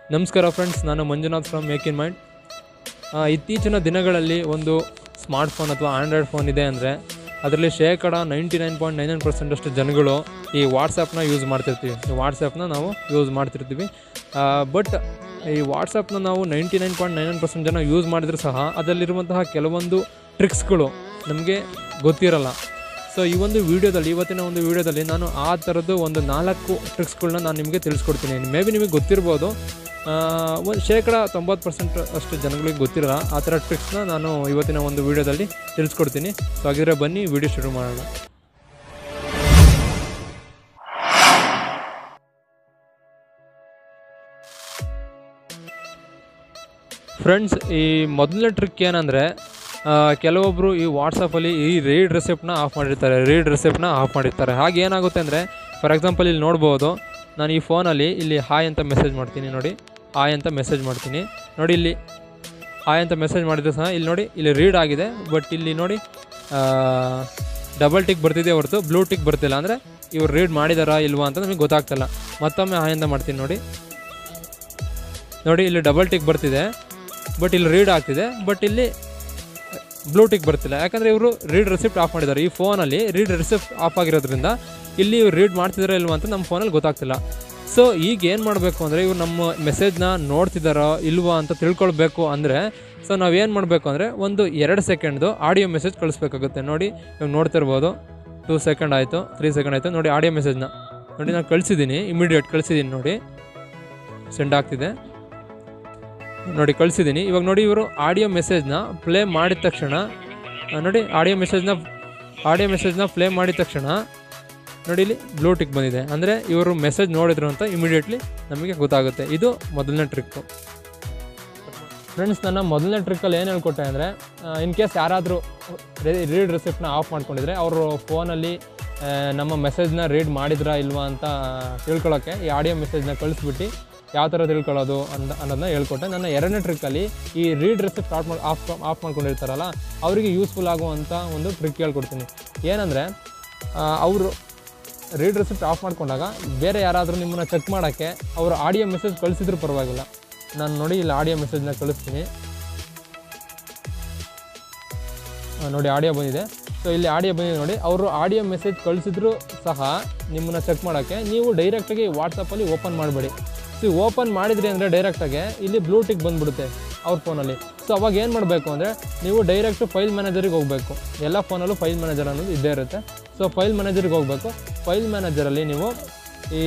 ನಮಸ್ಕಾರ ಫ್ರೆಂಡ್ಸ್ ನಾನು Manjunath from make in mind ಇತ್ತೀಚಿನ ದಿನಗಳಲ್ಲಿ ಒಂದು ಸ್ಮಾರ್ಟ್ಫೋನ್ ಅಥವಾ ಆಂಡ್ರಾಯ್ಡ್ ಫೋನ್ ಇದೆ ಅಂದರೆ ಅದರಲ್ಲಿ ಶೇಕಡ ninety nine point nine nine ಪರ್ಸೆಂಟಷ್ಟು ಜನಗಳು ಈ ವಾಟ್ಸಪ್ನ ಯೂಸ್ ಮಾಡ್ತಿರ್ತೀವಿ ಈ ವಾಟ್ಸಪ್ನ ನಾವು ಯೂಸ್ ಮಾಡ್ತಿರ್ತೀವಿ ಬಟ್ ಈ ವಾಟ್ಸಪ್ನ ನಾವು ninety nine point nine nine percent ಜನ ಯೂಸ್ ಮಾಡಿದರೂ ಸಹ ಅದರಲ್ಲಿರುವಂತಹ ಕೆಲವೊಂದು ಟ್ರಿಕ್ಸ್ಗಳು ನಮಗೆ ಗೊತ್ತಿರಲ್ಲ ಸೊ ಈ ಒಂದು ವಿಡಿಯೋದಲ್ಲಿ ಇವತ್ತಿನ ಒಂದು ವಿಡಿಯೋದಲ್ಲಿ ನಾನು ಆ ಥರದ್ದು ಒಂದು ನಾಲ್ಕು ಟ್ರಿಕ್ಸ್ಗಳನ್ನ ನಾನು ನಿಮಗೆ ತಿಳಿಸ್ಕೊಡ್ತೀನಿ ಮೇ ಬಿ ನಿಮಗೆ ಗೊತ್ತಿರ್ಬೋದು ಒಂದು ಶೇಕಡ ತೊಂಬತ್ತು ಪರ್ಸೆಂಟ್ ಅಷ್ಟು ಜನಗಳಿಗೆ ಗೊತ್ತಿರಲ್ಲ ಆ ಥರ ಟ್ರಿಕ್ಸ್ನ ನಾನು ಇವತ್ತಿನ ಒಂದು ವಿಡಿಯೋದಲ್ಲಿ ತಿಳಿಸ್ಕೊಡ್ತೀನಿ ಸೊ ಹಾಗಿದ್ರೆ ಬನ್ನಿ ವಿಡಿಯೋ ಶುರು ಮಾಡೋಣ ಫ್ರೆಂಡ್ಸ್ ಈ ಮೊದಲನೇ ಟ್ರಿಕ್ ಏನಂದರೆ ಕೆಲವೊಬ್ಬರು ಈ ವಾಟ್ಸಪ್ಪಲ್ಲಿ ಈ ರೀಡ್ ರೆಸಿಪ್ಟ್ನ ಆಫ್ ಮಾಡಿರ್ತಾರೆ ರೀಡ್ ರೆಸಿಪ್ಟ್ನ ಆಫ್ ಮಾಡಿರ್ತಾರೆ ಹಾಗೆ ಏನಾಗುತ್ತೆ ಅಂದರೆ ಫಾರ್ ಎಕ್ಸಾಂಪಲ್ ಇಲ್ಲಿ ನೋಡ್ಬೋದು ನಾನು ಈ ಫೋನಲ್ಲಿ ಇಲ್ಲಿ ಹಾಯ್ ಅಂತ ಮೆಸೇಜ್ ಮಾಡ್ತೀನಿ ನೋಡಿ ಹಾಯ್ ಅಂತ ಮೆಸೇಜ್ ಮಾಡ್ತೀನಿ ನೋಡಿ ಇಲ್ಲಿ ಹಾಯ್ ಅಂತ ಮೆಸೇಜ್ ಮಾಡಿದ್ರೆ ಸಹ ಇಲ್ಲಿ ನೋಡಿ ಇಲ್ಲಿ ರೀಡ್ ಆಗಿದೆ ಬಟ್ ಇಲ್ಲಿ ನೋಡಿ ಡಬಲ್ ಟಿಕ್ ಬರ್ತಿದೆ ಹೊರತು ಬ್ಲೂ ಟಿಕ್ ಬರ್ತಿಲ್ಲ ಅಂದರೆ ಇವ್ರು ರೀಡ್ ಮಾಡಿದಾರಾ ಇಲ್ವಾ ಅಂತ ನಮಗೆ ಗೊತ್ತಾಗ್ತಿಲ್ಲ ಮತ್ತೊಮ್ಮೆ ಹಾಯ್ ಅಂತ ಮಾಡ್ತೀನಿ ನೋಡಿ ನೋಡಿ ಇಲ್ಲಿ ಡಬಲ್ ಟಿಕ್ ಬರ್ತಿದೆ ಬಟ್ ಇಲ್ಲಿ ರೀಡ್ ಆಗ್ತಿದೆ ಬಟ್ ಇಲ್ಲಿ ಬ್ಲೂ ಟಿಕ್ ಬರ್ತಿಲ್ಲ ಯಾಕಂದರೆ ಇವರು ರೀಡ್ ರಿಸಿಪ್ಟ್ ಆಫ್ ಮಾಡಿದ್ದಾರೆ ಈ ಫೋನಲ್ಲಿ ರೀಡ್ ರಿಸಿಪ್ಟ್ ಆಫ್ ಆಗಿರೋದ್ರಿಂದ ಇಲ್ಲಿ ಇವ್ರು ರೀಡ್ ಮಾಡ್ತಿದಾರೋ ಇಲ್ವಾ ಅಂತ ನಮ್ಮ ಫೋನಲ್ಲಿ ಗೊತ್ತಾಗ್ತಿಲ್ಲ ಸೊ ಈಗ ಏನು ಮಾಡಬೇಕು ಅಂದರೆ ಇವ್ರು ನಮ್ಮ ಮೆಸೇಜ್ನ ನೋಡ್ತಿದ್ದಾರೋ ಇಲ್ವಾ ಅಂತ ತಿಳ್ಕೊಳ್ಬೇಕು ಅಂದರೆ ಸೊ ನಾವೇನು ಮಾಡಬೇಕು ಅಂದರೆ ಒಂದು ಎರಡು ಸೆಕೆಂಡ್ದು ಆಡಿಯೋ ಮೆಸೇಜ್ ಕಳಿಸ್ಬೇಕಾಗುತ್ತೆ ನೋಡಿ ಇವಾಗ ನೋಡ್ತಿರ್ಬೋದು ಟೂ ಸೆಕೆಂಡ್ ಆಯಿತು ತ್ರೀ ಸೆಕೆಂಡ್ ಆಯಿತು ನೋಡಿ ಆಡಿಯೋ ಮೆಸೇಜ್ನ ನೋಡಿ ನಾನು ಕಳಿಸಿದ್ದೀನಿ ಇಮಿಡಿಯೇಟ್ ಕಳಿಸಿದ್ದೀನಿ ನೋಡಿ ಸೆಂಡ್ ಆಗ್ತಿದೆ ನೋಡಿ ಕಳಿಸಿದ್ದೀನಿ ಇವಾಗ ನೋಡಿ ಇವರು ಆಡಿಯೋ ಮೆಸೇಜ್ನ ಪ್ಲೇ ಮಾಡಿದ ತಕ್ಷಣ ಆ, ನೋಡಿ ಆಡಿಯೋ ಮೆಸೇಜ್ನ ಆಡಿಯೋ ಮೆಸೇಜ್ನ ಪ್ಲೇ ಮಾಡಿದ ತಕ್ಷಣ ನೋಡಿ ಇಲ್ಲಿ ಬ್ಲೂ ಟಿಕ್ ಬಂದಿದೆ ಅಂದರೆ ಇವರು ಮೆಸೇಜ್ ನೋಡಿದ್ರು ಅಂತ ಇಮಿಡಿಯೇಟ್ಲಿ ನಮಗೆ ಗೊತ್ತಾಗುತ್ತೆ ಇದು ಮೊದಲನೇ ಟ್ರಿಕ್ಕು ಫ್ರೆಂಡ್ಸ್ ನನ್ನ ಮೊದಲನೇ ಟ್ರಿಕ್ಕಲ್ಲಿ ಏನು ಹೇಳ್ಕೊಟ್ಟೆ ಅಂದರೆ ಇನ್ ಕೇಸ್ ಯಾರಾದರೂ ರೀಡ್ ರಿಸಿಪ್ಟ್ನ ಆಫ್ ಮಾಡ್ಕೊಂಡಿದ್ರೆ ಅವರು ಫೋನಲ್ಲಿ ನಮ್ಮ ಮೆಸೇಜ್ನ ರೀಡ್ ಮಾಡಿದ್ರಾ ಇಲ್ವಾ ಅಂತ ತಿಳ್ಕೊಳ್ಳೋಕ್ಕೆ ಈ ಆಡಿಯೋ ಮೆಸೇಜ್ನ ಕಳಿಸ್ಬಿಟ್ಟು ಯಾವ ಥರ ತಿಳ್ಕೊಳ್ಳೋದು ಅಂದ ಅನ್ನೋದನ್ನ ಹೇಳ್ಕೊಟ್ಟೆ ನನ್ನ ಎರಡನೇ ಟ್ರಿಕ್ಕಲ್ಲಿ ಈ ರೀಡ್ ರೆಸಿಪ್ಟ್ ಸ್ಟಾರ್ಟ್ ಮಾಡಿ ಆಫ್ ಆಫ್ ಮಾಡ್ಕೊಂಡಿರ್ತಾರಲ್ಲ ಅವರಿಗೆ ಯೂಸ್ಫುಲ್ ಆಗುವಂಥ ಒಂದು ಟ್ರಿಕ್ ಹೇಳ್ಕೊಡ್ತೀನಿ ಏನಂದರೆ ಅವರು ರೀಡ್ ರೆಸಿಪ್ಟ್ ಆಫ್ ಮಾಡ್ಕೊಂಡಾಗ ಬೇರೆ ಯಾರಾದರೂ ನಿಮ್ಮನ್ನು ಚೆಕ್ ಮಾಡೋಕ್ಕೆ ಅವರು ಆಡಿಯೋ ಮೆಸೇಜ್ ಕಳಿಸಿದ್ರು ಪರವಾಗಿಲ್ಲ ನಾನು ನೋಡಿ ಇಲ್ಲಿ ಆಡಿಯೋ ಮೆಸೇಜ್ನ ಕಳಿಸ್ತೀನಿ ಆ, ನೋಡಿ ಆಡಿಯೋ ಬಂದಿದೆ ಸೊ ಇಲ್ಲಿ ಆಡಿಯೋ ಬಂದಿದೆ ನೋಡಿ ಅವರು ಆಡಿಯೋ ಮೆಸೇಜ್ ಕಳಿಸಿದ್ರು ಸಹ ನಿಮ್ಮನ್ನು ಚೆಕ್ ಮಾಡೋಕ್ಕೆ ನೀವು ಡೈರೆಕ್ಟಾಗಿ ವಾಟ್ಸಪ್ಪಲ್ಲಿ ಓಪನ್ ಮಾಡಬೇಡಿ ಸೊ ಓಪನ್ ಮಾಡಿದ್ರಿ ಅಂದರೆ ಡೈರೆಕ್ಟಾಗಿ ಇಲ್ಲಿ ಬ್ಲೂಟಿಕ್ ಬಂದುಬಿಡುತ್ತೆ ಅವ್ರ ಫೋನಲ್ಲಿ ಸೊ ಅವಾಗ ಏನು ಮಾಡಬೇಕು ಅಂದರೆ ನೀವು ಡೈರೆಕ್ಟು ಫೈಲ್ ಮ್ಯಾನೇಜರಿಗೆ ಹೋಗಬೇಕು ಎಲ್ಲ ಫೋನಲ್ಲೂ ಫೈಲ್ ಮ್ಯಾನೇಜರ್ ಅನ್ನೋದು ಇದ್ದೇ ಇರುತ್ತೆ ಸೊ ಫೈಲ್ ಮ್ಯಾನೇಜರಿಗೆ ಹೋಗಬೇಕು ಫೈಲ್ ಮ್ಯಾನೇಜರಲ್ಲಿ ನೀವು ಈ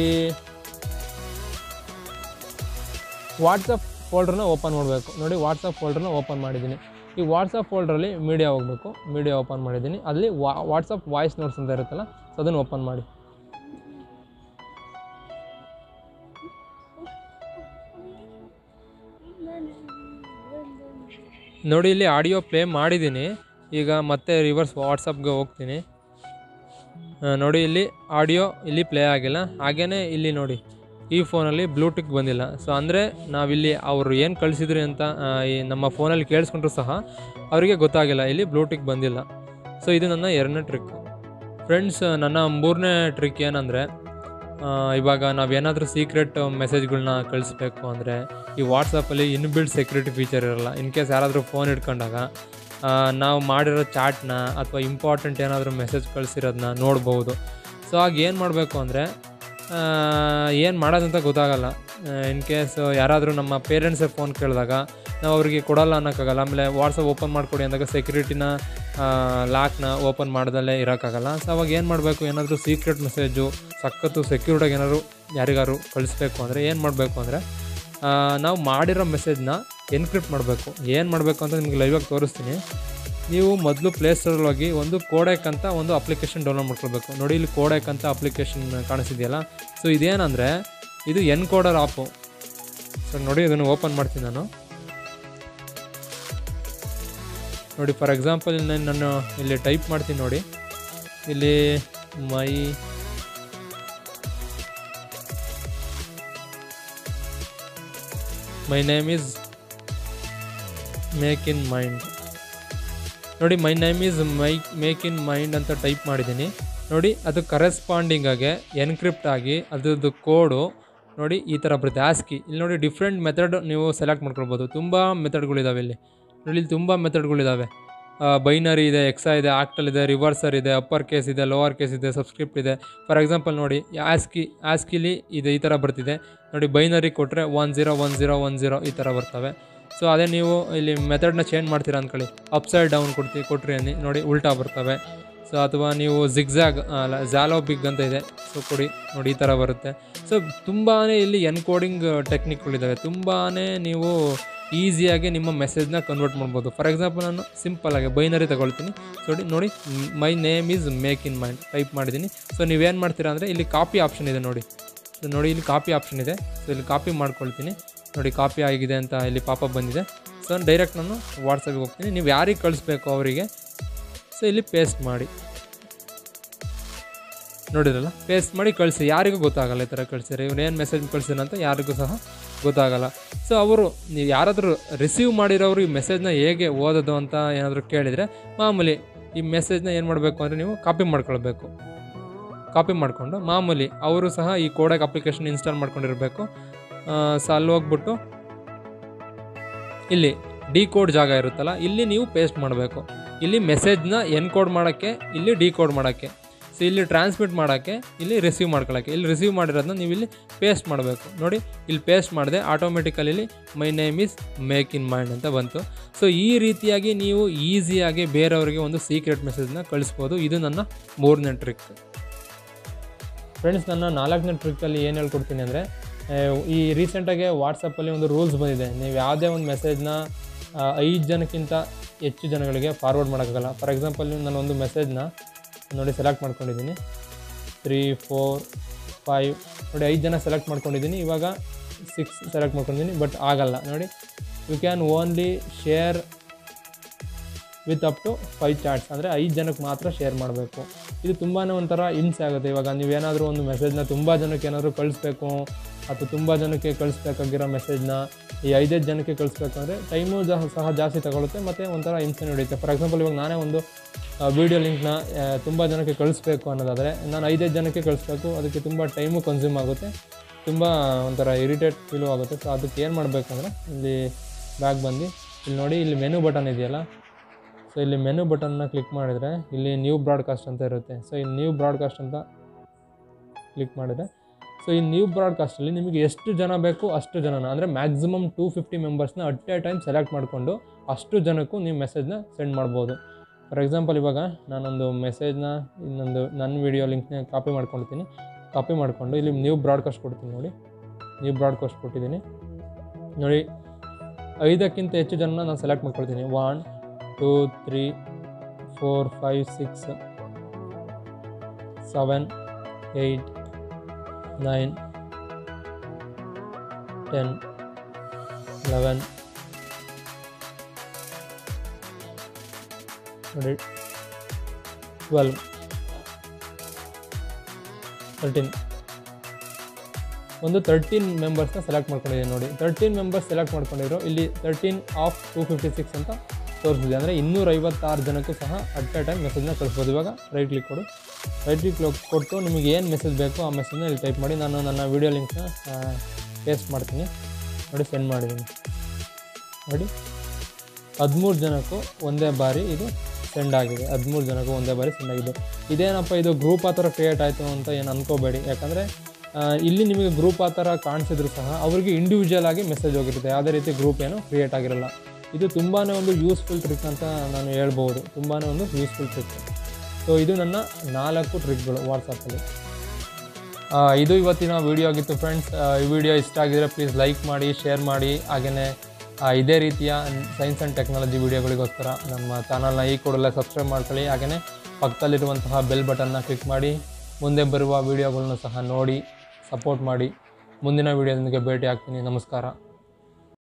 ವಾಟ್ಸಪ್ ಫೋಲ್ಡ್ರನ್ನ ಓಪನ್ ಮಾಡಬೇಕು ನೋಡಿ ವಾಟ್ಸಪ್ ಫೋಲ್ಡ್ರನ್ನ ಓಪನ್ ಮಾಡಿದ್ದೀನಿ ಈ ವಾಟ್ಸಪ್ ಫೋಲ್ಡ್ರಲ್ಲಿ ಮೀಡಿಯಾ ಹೋಗಬೇಕು ಮೀಡಿಯಾ ಓಪನ್ ಮಾಡಿದ್ದೀನಿ ಅಲ್ಲಿ ವಾ ವಾಟ್ಸಪ್ ವಾಯ್ಸ್ ನೋಟ್ಸ್ ಅಂತ ಇರುತ್ತಲ್ಲ ಸೊ ಅದನ್ನು ಓಪನ್ ಮಾಡಿ ನೋಡಿ ಇಲ್ಲಿ ಆಡಿಯೋ ಪ್ಲೇ ಮಾಡಿದ್ದೀನಿ ಈಗ ಮತ್ತೆ ರಿವರ್ಸ್ ವಾಟ್ಸಪ್ಗೆ ಹೋಗ್ತೀನಿ ಆ, ನೋಡಿ ಇಲ್ಲಿ ಆಡಿಯೋ ಇಲ್ಲಿ ಪ್ಲೇ ಆಗಿಲ್ಲ ಹಾಗೇ ಇಲ್ಲಿ ನೋಡಿ ಈ ಫೋನಲ್ಲಿ ಬ್ಲೂಟೂತ್ ಬಂದಿಲ್ಲ ಸೊ ಅಂದರೆ ನಾವಿಲ್ಲಿ ಅವರು ಏನು ಕಳಿಸಿದ್ರಿ ಅಂತ ಆ, ಈ ನಮ್ಮ ಫೋನಲ್ಲಿ ಕೇಳಿಸ್ಕೊಂಡ್ರು ಸಹ ಅವರಿಗೆ ಗೊತ್ತಾಗಿಲ್ಲ ಇಲ್ಲಿ ಬ್ಲೂಟೂತ್ ಬಂದಿಲ್ಲ ಸೊ ಇದು ನನ್ನ ಎರಡನೇ ಟ್ರಿಕ್ ಫ್ರೆಂಡ್ಸ್ ನನ್ನ ಮೂರನೇ ಟ್ರಿಕ್ ಏನಂದರೆ ಇವಾಗ ನಾವೇನಾದರೂ ಸೀಕ್ರೆಟ್ ಮೆಸೇಜ್ಗಳನ್ನ ಕಳಿಸ್ಬೇಕು ಅಂದರೆ ಈ ವಾಟ್ಸಪ್ಪಲ್ಲಿ ಇನ್ಬಿಲ್ಡ್ ಸೆಕ್ಯೂರಿಟಿ ಫೀಚರ್ ಇರಲ್ಲ ಇನ್ ಕೇಸ್ ಯಾರಾದರೂ ಫೋನ್ ಇಟ್ಕೊಂಡಾಗ ಆ, ನಾವು ಮಾಡಿರೋ ಚಾಟ್ನ ಅಥವಾ ಇಂಪಾರ್ಟೆಂಟ್ ಏನಾದರೂ ಮೆಸೇಜ್ ಕಳಿಸಿರೋದನ್ನ ನೋಡ್ಬೋದು ಸೊ ಆಗ ಏನು ಮಾಡಬೇಕು ಅಂದರೆ ಏನು ಮಾಡೋದಂತ ಗೊತ್ತಾಗಲ್ಲ ಇನ್ ಕೇಸ್ ಯಾರಾದರೂ ನಮ್ಮ ಪೇರೆಂಟ್ಸೇ ಫೋನ್ ಕೇಳಿದಾಗ ನಾವು ಅವರಿಗೆ ಕೊಡಲ್ಲ ಅನ್ನೋಕ್ಕಾಗಲ್ಲ ಆಮೇಲೆ ವಾಟ್ಸಪ್ ಓಪನ್ ಮಾಡಿಕೊಡಿ ಅಂದಾಗ ಸೆಕ್ಯೂರಿಟಿನ ಲಾಕ್ನ ಓಪನ್ ಮಾಡ್ದಲ್ಲೇ ಇರೋಕ್ಕಾಗಲ್ಲ ಸೊ ಅವಾಗ ಏನು ಮಾಡಬೇಕು ಏನಾದರೂ ಸೀಕ್ರೆಟ್ ಮೆಸೇಜು ಸಖತ್ತು ಸೆಕ್ಯೂರ್ಡಾಗಿ ಏನಾದ್ರು ಯಾರಿಗಾರು ಕಳಿಸ್ಬೇಕು ಅಂದರೆ ಏನು ಮಾಡಬೇಕು ಅಂದರೆ ನಾವು ಮಾಡಿರೋ ಮೆಸೇಜ್ನ ಎನ್ಕ್ರಿಪ್ಟ್ ಮಾಡಬೇಕು ಏನು ಮಾಡಬೇಕು ಅಂತ ನಿಮಗೆ ಲೈವಾಗಿ ತೋರಿಸ್ತೀನಿ ನೀವು ಮೊದಲು ಪ್ಲೇಸ್ಟೋರಲ್ಲಿ ಹೋಗಿ ಒಂದು ಕೋಡೆಕ್ ಅಂತ ಒಂದು ಅಪ್ಲಿಕೇಶನ್ ಡೌನ್ಲೋಡ್ ಮಾಡ್ಕೊಳ್ಬೇಕು ನೋಡಿ ಇಲ್ಲಿ ಕೋಡೆಕ್ ಅಂತ ಅಪ್ಲಿಕೇಶನ್ ಕಾಣಿಸಿದೆಯಲ್ಲ ಸೊ ಇದೇನಂದರೆ ಇದು ಎನ್ ಕೋಡರ್ ಆಪು ಸೊ ನೋಡಿ ಇದನ್ನು ಓಪನ್ ಮಾಡ್ತೀನಿ ನಾನು ನೋಡಿ ಫಾರ್ ಎಕ್ಸಾಂಪಲ್ ನಾನು ನಾನು ಇಲ್ಲಿ ಟೈಪ್ ಮಾಡ್ತೀನಿ ನೋಡಿ ಇಲ್ಲಿ my my name is make in mind ನೋಡಿ my name is my make in mind ಅಂತ ಟೈಪ್ ಮಾಡಿದ್ದೀನಿ ನೋಡಿ ಅದು ಕರೆಸ್ಪಾಂಡಿಂಗ್ ಆಗಿ ಎನ್ಕ್ರಿಪ್ಟ್ ಆಗಿ ಅದ್ರದ್ದು ಕೋಡು ನೋಡಿ ಈ ಥರ ಬರುತ್ತೆ ಆಸ್ಕಿ ಇಲ್ಲಿ ನೋಡಿ ಡಿಫ್ರೆಂಟ್ ಮೆಥಡ್ ನೀವು ಸೆಲೆಕ್ಟ್ ಮಾಡ್ಕೊಳ್ಬೋದು ತುಂಬ ಮೆಥಡ್ಗಳಿದ್ದಾವೆ ಇಲ್ಲಿ ನೋಡಿ ಇಲ್ಲಿ ತುಂಬ ಮೆಥಡ್ಗಳಿದ್ದಾವೆ ಬೈನರಿ ಇದೆ ಎಕ್ಸಾ ಇದೆ ಆಕ್ಟಲ್ ಇದೆ ರಿವರ್ಸರ್ ಇದೆ ಅಪ್ಪರ್ ಕೇಸ್ ಇದೆ ಲೋವರ್ ಕೇಸ್ ಇದೆ ಸಬ್ಸ್ಕ್ರಿಪ್ಟ್ ಇದೆ ಫಾರ್ ಎಕ್ಸಾಂಪಲ್ ನೋಡಿ ಆಸ್ಕಿ ಆಸ್ಕಿಲಿ ಇದೆ ಈ ಥರ ಬರ್ತಿದೆ ನೋಡಿ ಬೈನರಿ ಕೊಟ್ಟರೆ one zero one zero one zero ಈ ಥರ ಬರ್ತವೆ ಸೊ ಅದೇ ನೀವು ಇಲ್ಲಿ ಮೆಥಡ್ನ ಚೇಂಜ್ ಮಾಡ್ತೀರಾ ಅಂದ್ಕೊಳ್ಳಿ ಅಪ್ಸೈಡ್ ಡೌನ್ ಕೊಡ್ತೀವಿ ಕೊಟ್ರಿ ಅನ್ನಿ ನೋಡಿ ಉಲ್ಟಾ ಬರ್ತವೆ ಸೊ ಅಥವಾ ನೀವು ಜಿಗ್ಜಾಗ್ ಅಲ್ಲ ಝಾಲೋ ಬಿಗ್ ಅಂತ ಇದೆ ಸೊ ಕೊಡಿ ನೋಡಿ ಈ ಥರ ಬರುತ್ತೆ ಸೊ ತುಂಬಾ ಇಲ್ಲಿ ಎನ್ಕೋಡಿಂಗ್ ಟೆಕ್ನಿಕ್ಗಳಿದ್ದಾವೆ ತುಂಬಾ ನೀವು ಈಸಿಯಾಗಿ ನಿಮ್ಮ ಮೆಸೇಜ್ನ ಕನ್ವರ್ಟ್ ಮಾಡ್ಬೋದು ಫಾರ್ ಎಕ್ಸಾಂಪಲ್ ನಾನು ಸಿಂಪಲ್ಲಾಗಿ ಬೈನರಿ ತಗೊಳ್ತೀನಿ ಸೊ ನೋಡಿ my name is make in mind type ಮಾಡಿದ್ದೀನಿ ಸೊ ನೀವೇನು ಮಾಡ್ತೀರಾ ಅಂದರೆ ಇಲ್ಲಿ ಕಾಪಿ ಆಪ್ಷನ್ ಇದೆ ನೋಡಿ ಸೊ ನೋಡಿ ಇಲ್ಲಿ ಕಾಪಿ ಆಪ್ಷನ್ ಇದೆ ಸೊ ಇಲ್ಲಿ ಕಾಪಿ ಮಾಡ್ಕೊಳ್ತೀನಿ ನೋಡಿ ಕಾಪಿ ಆಗಿದೆ ಅಂತ ಇಲ್ಲಿ ಪಾಪ ಬಂದಿದೆ ಸೊ ಡೈರೆಕ್ಟ್ ನಾನು ವಾಟ್ಸಪ್ಗೆ ಹೋಗ್ತೀನಿ ನೀವು ಯಾರಿಗೆ ಕಳಿಸ್ಬೇಕು ಅವರಿಗೆ ಸೊ ಇಲ್ಲಿ ಪೇಸ್ಟ್ ಮಾಡಿ ನೋಡಿದ್ರಲ್ಲ ಪೇಸ್ಟ್ ಮಾಡಿ ಕಳಿಸಿ ಯಾರಿಗೂ ಗೊತ್ತಾಗಲ್ಲ ಈ ಥರ ಕಳಿಸಿರಿ ಇವ್ರು ಏನು ಮೆಸೇಜ್ ಕಳಿಸಿರ ಅಂತ ಯಾರಿಗೂ ಸಹ ಗೊತ್ತಾಗಲ್ಲ ಸೊ ಅವರು ನೀವು ಯಾರಾದರೂ ರಿಸೀವ್ ಮಾಡಿರೋರು ಈ ಮೆಸೇಜ್ನ ಹೇಗೆ ಓದೋದು ಅಂತ ಏನಾದರೂ ಕೇಳಿದರೆ ಮಾಮೂಲಿ ಈ ಮೆಸೇಜ್ನ ಏನು ಮಾಡಬೇಕು ಅಂದರೆ ನೀವು ಕಾಪಿ ಮಾಡ್ಕೊಳ್ಬೇಕು ಕಾಪಿ ಮಾಡಿಕೊಂಡು ಮಾಮೂಲಿ ಅವರು ಸಹ ಈ ಕೋಡಕ್ ಅಪ್ಲಿಕೇಶನ್ ಇನ್ಸ್ಟಾಲ್ ಮಾಡ್ಕೊಂಡಿರಬೇಕು ಸೊ ಅಲ್ಲಿ ಹೋಗ್ಬಿಟ್ಟು ಇಲ್ಲಿ ಡಿ ಕೋಡ್ ಜಾಗ ಇರುತ್ತಲ್ಲ ಇಲ್ಲಿ ನೀವು ಪೇಸ್ಟ್ ಮಾಡಬೇಕು ಇಲ್ಲಿ ಮೆಸೇಜ್ನ ಎನ್ಕೋಡ್ ಮಾಡೋಕ್ಕೆ ಇಲ್ಲಿ ಡಿ ಕೋಡ್ ಮಾಡೋಕ್ಕೆ ಸೊ ಇಲ್ಲಿ ಟ್ರಾನ್ಸ್ಮಿಟ್ ಮಾಡೋಕ್ಕೆ ಇಲ್ಲಿ ರಿಸೀವ್ ಮಾಡ್ಕೊಳ್ಳೋಕ್ಕೆ ಇಲ್ಲಿ ರಿಸೀವ್ ಮಾಡಿರೋದನ್ನ ನೀವು ಇಲ್ಲಿ ಪೇಸ್ಟ್ ಮಾಡಬೇಕು ನೋಡಿ ಇಲ್ಲಿ ಪೇಸ್ಟ್ ಮಾಡಿದೆ automatically my name is make in mind ಅಂತ ಬಂತು ಸೊ ಈ ರೀತಿಯಾಗಿ ನೀವು ಈಸಿಯಾಗಿ ಬೇರೆಯವರಿಗೆ ಒಂದು ಸೀಕ್ರೆಟ್ ಮೆಸೇಜ್ನ ಕಳಿಸ್ಬೋದು ಇದು ನನ್ನ ಮೂರನೇ ಟ್ರಿಕ್ ಫ್ರೆಂಡ್ಸ್ ನನ್ನ ನಾಲ್ಕನೇ ಟ್ರಿಕ್ಕಲ್ಲಿ ಏನು ಹೇಳ್ಕೊಡ್ತೀನಿ ಅಂದರೆ ಈ ರೀಸೆಂಟಾಗಿ ವಾಟ್ಸಪ್ಪಲ್ಲಿ ಒಂದು ರೂಲ್ಸ್ ಬಂದಿದೆ ನೀವು ಯಾವುದೇ ಒಂದು ಮೆಸೇಜ್ನ ಐದು ಜನಕ್ಕಿಂತ ಹೆಚ್ಚು ಜನಗಳಿಗೆ ಫಾರ್ವರ್ಡ್ ಮಾಡೋಕ್ಕಾಗಲ್ಲ ಫಾರ್ ಎಕ್ಸಾಂಪಲ್ ನಾನು ಒಂದು ಮೆಸೇಜ್ನ ನೋಡಿ ಸೆಲೆಕ್ಟ್ ಮಾಡ್ಕೊಂಡಿದ್ದೀನಿ ತ್ರೀ ಫೋರ್ ಫೈವ್ ನೋಡಿ ಐದು ಜನ ಸೆಲೆಕ್ಟ್ ಮಾಡ್ಕೊಂಡಿದ್ದೀನಿ ಇವಾಗ ಸಿಕ್ಸ್ ಸೆಲೆಕ್ಟ್ ಮಾಡ್ಕೊಂಡಿದ್ದೀನಿ ಬಟ್ ಆಗಲ್ಲ ನೋಡಿ you can only share with up to five chats ಅಂದರೆ ಐದು ಜನಕ್ಕೆ ಮಾತ್ರ ಶೇರ್ ಮಾಡಬೇಕು ಇದು ತುಂಬಾ ಒಂಥರ ಹಿಂಸೆ ಆಗುತ್ತೆ ಇವಾಗ ನೀವೇನಾದರೂ ಒಂದು ಮೆಸೇಜ್ನ ತುಂಬ ಜನಕ್ಕೆ ಏನಾದರೂ ಕಳಿಸ್ಬೇಕು ಅಥವಾ ತುಂಬ ಜನಕ್ಕೆ ಕಳಿಸ್ಬೇಕಾಗಿರೋ ಮೆಸೇಜ್ನ ಈ ಐದೈದು ಜನಕ್ಕೆ ಕಳಿಸ್ಬೇಕು ಅಂದರೆ ಟೈಮು ಸಹ ಜಾಸ್ತಿ ತಗೊಳುತ್ತೆ ಮತ್ತು ಒಂಥರ ಹಿಂಸೆ ನಡೆಯುತ್ತೆ ಫಾರ್ ಎಕ್ಸಾಂಪಲ್ ಇವಾಗ ನಾನೇ ಒಂದು ವೀಡಿಯೋ ಲಿಂಕ್ನ ತುಂಬ ಜನಕ್ಕೆ ಕಳಿಸ್ಬೇಕು ಅನ್ನೋದಾದರೆ ನಾನು ಐದೈದು ಜನಕ್ಕೆ ಕಳಿಸ್ಬೇಕು ಅದಕ್ಕೆ ತುಂಬ ಟೈಮು ಕನ್ಸ್ಯೂಮ್ ಆಗುತ್ತೆ ತುಂಬ ಒಂಥರ ಇರಿಟೇಟ್ ಫೀಲು ಆಗುತ್ತೆ ಸೊ ಅದಕ್ಕೆ ಏನು ಮಾಡಬೇಕಂದ್ರೆ ಇಲ್ಲಿ ಬ್ಯಾಗ್ ಬಂದು ಇಲ್ಲಿ ನೋಡಿ ಇಲ್ಲಿ ಮೆನು ಬಟನ್ ಇದೆಯಲ್ಲ ಸೊ ಇಲ್ಲಿ ಮೆನು ಬಟನ್ನ ಕ್ಲಿಕ್ ಮಾಡಿದರೆ ಇಲ್ಲಿ ನ್ಯೂ ಬ್ರಾಡ್ಕಾಸ್ಟ್ ಅಂತ ಇರುತ್ತೆ ಸೊ ಈ ನ್ಯೂ ಬ್ರಾಡ್ಕಾಸ್ಟ್ ಅಂತ ಕ್ಲಿಕ್ ಮಾಡಿದರೆ ಸೊ ಈ ನ್ಯೂ ಬ್ರಾಡ್ಕಾಸ್ಟಲ್ಲಿ ನಿಮಗೆ ಎಷ್ಟು ಜನ ಬೇಕು ಅಷ್ಟು ಜನನ ಅಂದರೆ ಮ್ಯಾಕ್ಸಿಮಮ್ ಟೂ ಫಿಫ್ಟಿ ಮೆಂಬರ್ಸ್ನ ಅಟ್ ಎ ಟೈಮ್ ಸೆಲೆಕ್ಟ್ ಮಾಡಿಕೊಂಡು ಅಷ್ಟು ಜನಕ್ಕೂ ನೀವು ಮೆಸೇಜ್ನ ಸೆಂಡ್ ಮಾಡ್ಬೋದು ಫಾರ್ ಎಕ್ಸಾಂಪಲ್ ಇವಾಗ ನಾನೊಂದು ಮೆಸೇಜ್ನ ಇನ್ನೊಂದು ನನ್ನ ವೀಡಿಯೋ ಲಿಂಕ್ನ ಕಾಪಿ ಮಾಡ್ಕೊಳ್ತೀನಿ ಕಾಪಿ ಮಾಡಿಕೊಂಡು ಇಲ್ಲಿ ನ್ಯೂ ಬ್ರಾಡ್ಕಾಸ್ಟ್ ಕೊಡ್ತೀನಿ ನೋಡಿ ನ್ಯೂ ಬ್ರಾಡ್ಕಾಸ್ಟ್ ಕೊಟ್ಟಿದ್ದೀನಿ ನೋಡಿ ಐದಕ್ಕಿಂತ ಹೆಚ್ಚು ಜನ ನಾನು ಸೆಲೆಕ್ಟ್ ಮಾಡ್ಕೊಳ್ತೀನಿ one two three four five six seven eight nine ten eleven ನೋಡಿ ಟ್ವೆಲ್ವ್ ತರ್ಟೀನ್ ಒಂದು ತರ್ಟೀನ್ ಮೆಂಬರ್ಸ್ನ ಸೆಲೆಕ್ಟ್ ಮಾಡ್ಕೊಂಡಿದ್ದೀನಿ ನೋಡಿ ತರ್ಟೀನ್ ಮೆಂಬರ್ಸ್ ಸೆಲೆಕ್ಟ್ ಮಾಡ್ಕೊಂಡಿರೋ ಇಲ್ಲಿ thirteen of two fifty six ಅಂತ ತೋರಿಸಿದೆ ಅಂದರೆ ಇನ್ನೂರ ಐವತ್ತಾರು ಜನಕ್ಕೂ ಸಹ ಅಟ್ ಎ ಟೈಮ್ ಮೆಸೇಜ್ನ ಕಳಿಸ್ಬೋದು ಇವಾಗ ರೈಟ್ ಕ್ಲಿಕ್ ಕೊಡು ರೈಟ್ ಕ್ಲಿಕ್ ಕೊಟ್ಟು ನಿಮಗೆ ಏನು ಮೆಸೇಜ್ ಬೇಕೋ ಆ ಮೆಸೇಜ್ನ ಇಲ್ಲಿ ಟೈಪ್ ಮಾಡಿ ನಾನು ನನ್ನ ವೀಡಿಯೋ ಲಿಂಕ್ನ ಪೇಸ್ಟ್ ಮಾಡ್ತೀನಿ ನೋಡಿ ಸೆಂಡ್ ಮಾಡಿದ್ದೀನಿ ನೋಡಿ ಹದಿಮೂರು ಜನಕ್ಕೂ ಒಂದೇ ಬಾರಿ ಇದು ಸೆಂಡ್ ಆಗಿದೆ ಹದಿಮೂರು ಜನಕ್ಕೂ ಒಂದೇ ಬಾರಿ ಸೆಂಡ್ ಆಗಿದೆ ಇದೇನಪ್ಪ ಇದು ಗ್ರೂಪ್ ಆ ಥರ ಕ್ರಿಯೇಟ್ ಆಯಿತು ಅಂತ ಏನು ಅನ್ಕೋಬೇಡಿ ಯಾಕಂದರೆ ಇಲ್ಲಿ ನಿಮಗೆ ಗ್ರೂಪ್ ಆ ಥರ ಕಾಣಿಸಿದ್ರು ಸಹ ಅವರಿಗೆ ಇಂಡಿವಿಜುವಲ್ ಆಗಿ ಮೆಸೇಜ್ ಹೋಗಿರುತ್ತೆ ಯಾವುದೇ ರೀತಿ ಗ್ರೂಪ್ ಏನು ಕ್ರಿಯೇಟ್ ಆಗಿರಲ್ಲ ಇದು ತುಂಬಾ ಒಂದು ಯೂಸ್ಫುಲ್ ಟ್ರಿಕ್ ಅಂತ ನಾನು ಹೇಳ್ಬೋದು ತುಂಬಾ ಒಂದು ಯೂಸ್ಫುಲ್ ಟ್ರಿಕ್ ಸೊ ಇದು ನನ್ನ ನಾಲ್ಕು ಟ್ರಿಕ್ಗಳು ವಾಟ್ಸಪ್ಪಲ್ಲಿ ಇದು ಇವತ್ತಿನ ವಿಡಿಯೋ ಆಗಿತ್ತು ಫ್ರೆಂಡ್ಸ್ ಈ ವಿಡಿಯೋ ಇಷ್ಟ ಆಗಿದ್ರೆ ಪ್ಲೀಸ್ ಲೈಕ್ ಮಾಡಿ ಶೇರ್ ಮಾಡಿ ಹಾಗೆಯೇ ಇದೇ ರೀತಿಯ ಸೈನ್ಸ್ ಆ್ಯಂಡ್ ಟೆಕ್ನಾಲಜಿ ವಿಡಿಯೋಗಳಿಗೋಸ್ಕರ ನಮ್ಮ ಚಾನಲ್ನ ಈ ಕೂಡಲೇ ಸಬ್ಸ್ಕ್ರೈಬ್ ಮಾಡ್ಕೊಳ್ಳಿ ಹಾಗೆಯೇ ಪಕ್ಕದಲ್ಲಿರುವಂತಹ ಬೆಲ್ ಬಟನ್ನ ಕ್ಲಿಕ್ ಮಾಡಿ ಮುಂದೆ ಬರುವ ವೀಡಿಯೋಗಳನ್ನು ಸಹ ನೋಡಿ ಸಪೋರ್ಟ್ ಮಾಡಿ ಮುಂದಿನ ವೀಡಿಯೋದೊಂದಿಗೆ ಭೇಟಿ ಆಗ್ತೀನಿ ನಮಸ್ಕಾರ